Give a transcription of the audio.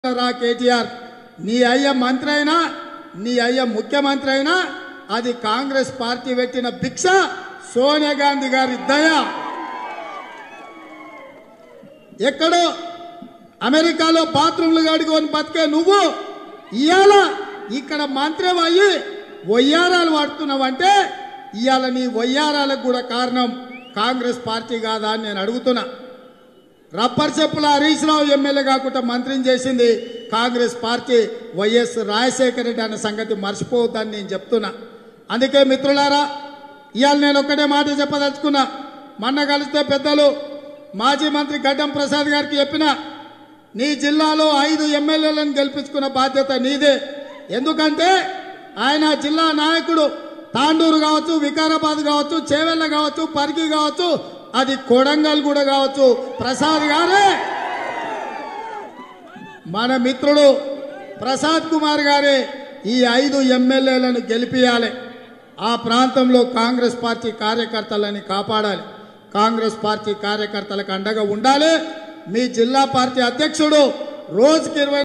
రా కేటీఆర్ నీ అయ్య మంత్రి అయినా నీ అయ్య ముఖ్యమంత్రి అయినా అది కాంగ్రెస్ పార్టీ పెట్టిన భిక్ష సోనియా గాంధీ గారి దయ ఎక్కడో అమెరికాలో బాత్రూంలు కడుకొని బతికే నువ్వు ఇవాళ ఇక్కడ మంత్రి అయ్యి వయ్యారాలు వాడుతున్నావంటే ఇవాళ నీ వయ్యారాలకు కూడా కారణం కాంగ్రెస్ పార్టీ కాదా అని నేను అడుగుతున్నా రబ్బర్ చెప్పుల హరీష్ రావు ఎమ్మెల్యే కాకుండా మంత్రిని చేసింది కాంగ్రెస్ పార్టీ వైఎస్ రాజశేఖర రెడ్డి అనే సంగతి మర్చిపోవద్దని నేను చెప్తున్నా అందుకే మిత్రులారా ఇవాళ నేను ఒక్కటే మాట చెప్పదలుచుకున్నా మొన్న కలిస్తే పెద్దలు మాజీ మంత్రి గడ్డం ప్రసాద్ గారికి చెప్పిన నీ జిల్లాలో ఐదు ఎమ్మెల్యేలను గెలిపించుకున్న బాధ్యత నీదే ఎందుకంటే ఆయన జిల్లా నాయకుడు తాండూరు కావచ్చు వికారాబాద్ కావచ్చు చేవెళ్ళ కావచ్చు పరిగి కావచ్చు అది కొడంగల్ కూడా కావచ్చు ప్రసాద్ గారే మన మిత్రుడు ప్రసాద్ కుమార్ గారే ఈ ఐదు ఎమ్మెల్యేలను గెలిపియాలి ఆ ప్రాంతంలో కాంగ్రెస్ పార్టీ కార్యకర్తలని కాపాడాలి కాంగ్రెస్ పార్టీ కార్యకర్తలకు అండగా ఉండాలి మీ జిల్లా పార్టీ అధ్యక్షుడు రోజుకి ఇరవై